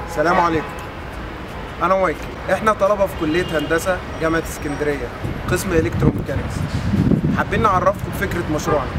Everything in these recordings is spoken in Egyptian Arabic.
السلام عليكم انا مايكل احنا طلبه في كليه هندسه جامعه اسكندريه قسم الكتروميكانكس حابين نعرفكم بفكره مشروعنا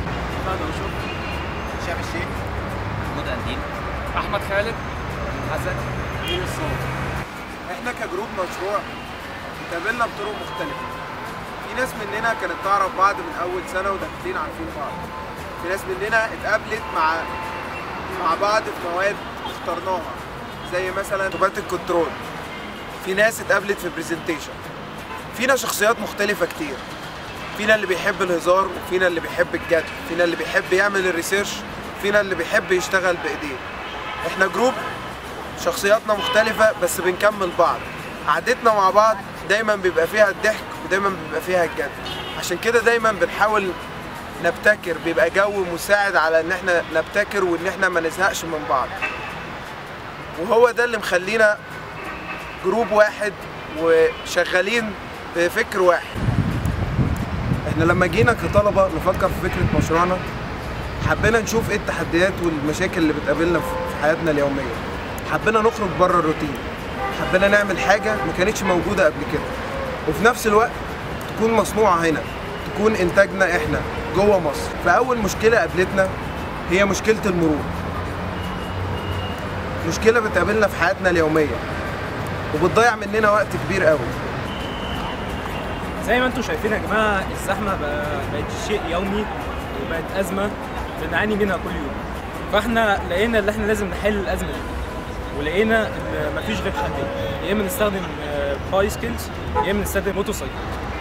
هشام الشيخ محمود قنديل احمد خالد حسن مين الصوت احنا كجروب مشروع اتقابلنا بطرق مختلفه في ناس مننا كانت تعرف بعض من اول سنه وداخلين عارفين بعض في ناس مننا اتقابلت مع مع بعض في مواد اخترناها زي مثلا لغات الكنترول في ناس اتقابلت في برزنتيشن فينا شخصيات مختلفه كتير فينا اللي بيحب الهزار وفينا اللي بيحب الجد فينا اللي بيحب يعمل الريسيرش فينا اللي بيحب يشتغل بايديه احنا جروب شخصياتنا مختلفة بس بنكمل بعض قعدتنا مع بعض دايما بيبقى فيها الضحك ودايما بيبقى فيها الجد عشان كده دايما بنحاول نبتكر بيبقى جو مساعد على ان احنا نبتكر وان احنا ما نزهقش من بعض وهو ده اللي مخلينا جروب واحد وشغالين بفكر واحد احنا لما جينا كطلبة نفكر في فكرة مشروعنا حبينا نشوف ايه التحديات والمشاكل اللي بتقابلنا في حياتنا اليومية حبينا نخرج بره الروتين حبينا نعمل حاجة ما كانتش موجودة قبل كده وفي نفس الوقت تكون مصنوعة هنا تكون إنتاجنا إحنا جوه مصر فأول مشكلة قابلتنا هي مشكلة المرور مشكلة بتقابلنا في حياتنا اليومية وبتضيع مننا وقت كبير قوي زي ما انتم شايفين يا جماعه الزحمه بقى- بقت شيء يومي وبقت ازمه بنعاني منها كل يوم فاحنا لقينا ان احنا لازم نحل الازمه دي ولقينا ان مفيش غير حلين يا اما نستخدم بايسكلز يا اما نستخدم موتوسيكل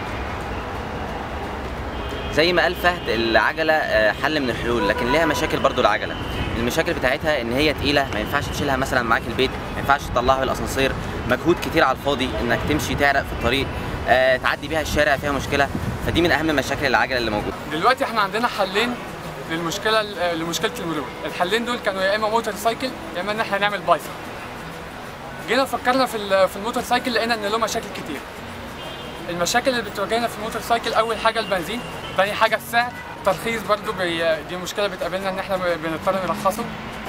زي ما قال فهد العجله آه، حل من الحلول لكن ليها مشاكل برضو العجله المشاكل بتاعتها ان هي تقيله ما ينفعش تشيلها مثلا معاك البيت ما ينفعش تطلعها بالاسانسير مجهود كتير على الفاضي انك تمشي تعرق في الطريق آه، تعدي بيها الشارع فيها مشكله فدي من اهم مشاكل العجله اللي موجوده دلوقتي احنا عندنا حلين للمشكله لمشكله المرور الحلين دول كانوا يا اما موتور سايكل يا اما ان احنا نعمل بايسكل جينا فكرنا في ال- في الموتور سايكل لقينا ان له مشاكل كتير المشاكل اللي بتواجهنا في الموتور سايكل اول حاجه البنزين تاني حاجه السعر ترخيص برضو بي دي مشكله بتقابلنا ان احنا بنضطر نرخصه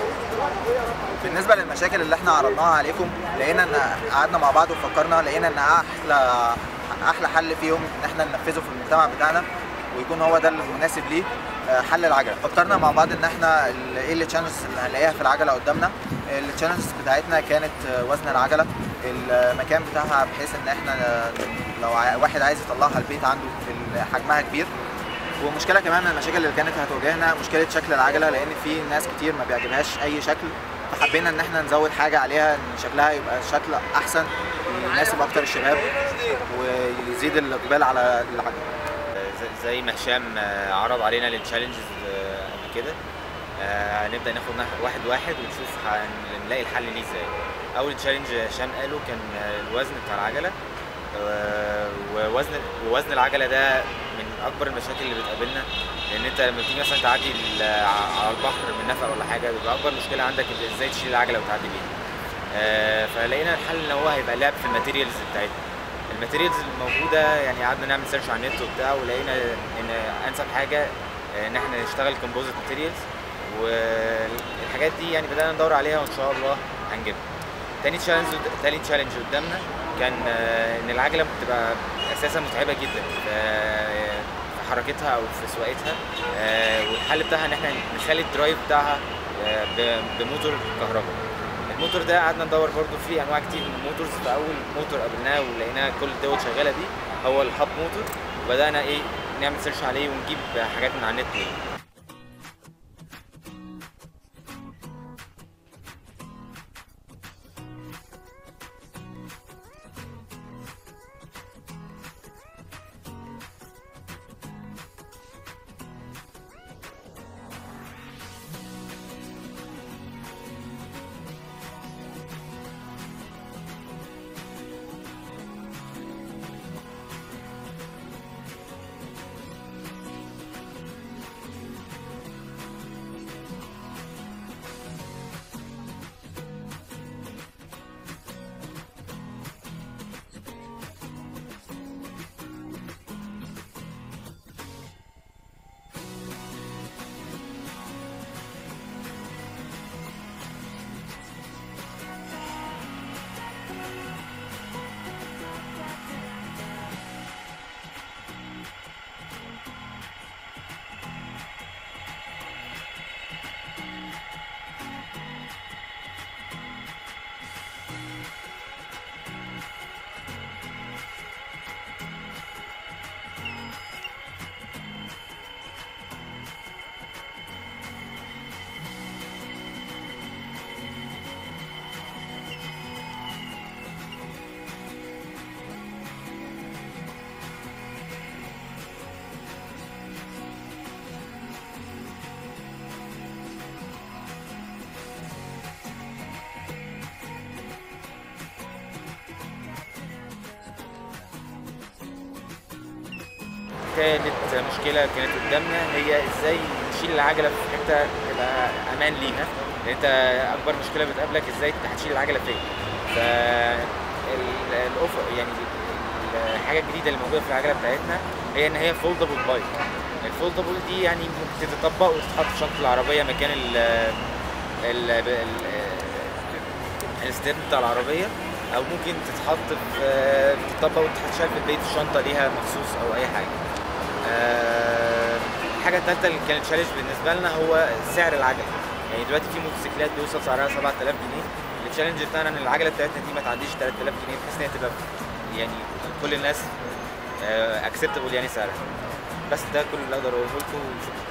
بالنسبه للمشاكل اللي احنا عرضناها عليكم لقينا ان قعدنا مع بعض وفكرنا لقينا ان احلى احلى حل فيهم ان احنا ننفذه في المجتمع بتاعنا ويكون هو ده المناسب ليه آه، حل العجله فكرنا مع بعض ان احنا ال- ايه التشالنجز اللي هنلاقيها في العجله قدامنا التشالنجز بتاعتنا كانت آه، وزن العجله المكان بتاعها بحيث ان احنا آه، لو ع- واحد عايز يطلعها البيت عنده ال- حجمها كبير ومشكله كمان من المشاكل اللي كانت هتواجهنا مشكله شكل العجله لان في ناس كتير ما بيعجبهاش اي شكل فحبينا ان احنا نزود حاجه عليها ان شكلها يبقى شكل احسن يناسب اكتر الشباب ويزيد الاقبال على العجله ز- زي ما هشام آه، عرض علينا التشالنجز قبل كده آه، هنبدا ناخد نح- واحد واحد ونشوف هنلاقي الحل ليه ازاي اول تشالنج هشام قاله كان آه، الوزن بتاع العجله آه، ووزن ووزن العجله ده من اكبر المشاكل اللي بتقابلنا لان انت لما بتيجي مثلا تعدي ال- ع- على البحر من نفق ولا حاجه بيبقى اكبر مشكله عندك إنت ازاي تشيل العجله وتعدي بيها آه، فلقينا الحل ان هو هيبقى لعب في الماتيريالز بتاعتنا الماتيريالز الموجوده يعني قعدنا نعمل سيرش على النت وبتاع ولقينا ان انسب حاجه آه، ان احنا نشتغل كومبوزيت ماتيريالز والحاجات دي يعني بدانا ندور عليها وان شاء الله هنجيبها تاني تشالنج تاني تشالنج قدامنا كان آه، ان العجله بتبقى اساسا متعبه جدا في في حركتها او في سواقتها آه، والحل بتاعها ان احنا نخلي الدرايف بتاعها آه، ب- بموتور كهرباء الموتور ده قعدنا ندور برضو فيه انواع كتير من الموتورز فاول موتور قابلناه ولقيناه كل الدول شغاله بيه هو الهاب موتور وبدانا ايه نعمل سيرش عليه ونجيب حاجات من على النت ليه. تالت مشكله كانت قدامنا هي ازاي نشيل العجله في حته تبقى امان لينا لان انت اكبر مشكله بتقابلك ازاي هتشيل العجله فين ف الاوف يعني ال- الحاجه الجديده اللي موجوده في العجله بتاعتنا هي ان هي فولدبل بايك الفولدبل دي يعني ممكن تتطبق وتتحط في شنطه العربيه مكان ال ال ال- الستيرن بتاع العربيه او ممكن تتحط في تتطبق وتتشال في البيت في شنطه ليها مخصوص او اي حاجه آه، الحاجه الثالثه اللي كانت تشالنج بالنسبه لنا هو سعر العجله يعني دلوقتي في موتوسيكلات بيوصل سعرها 7000 جنيه التشالنج بتاعنا ان العجله بتاعتنا دي ما تعديش 3000 جنيه بحيث ان هي تبقى يعني كل الناس اكسبتبل يعني سعرها بس ده كل اللي اقدر اقوله لكم وشكرا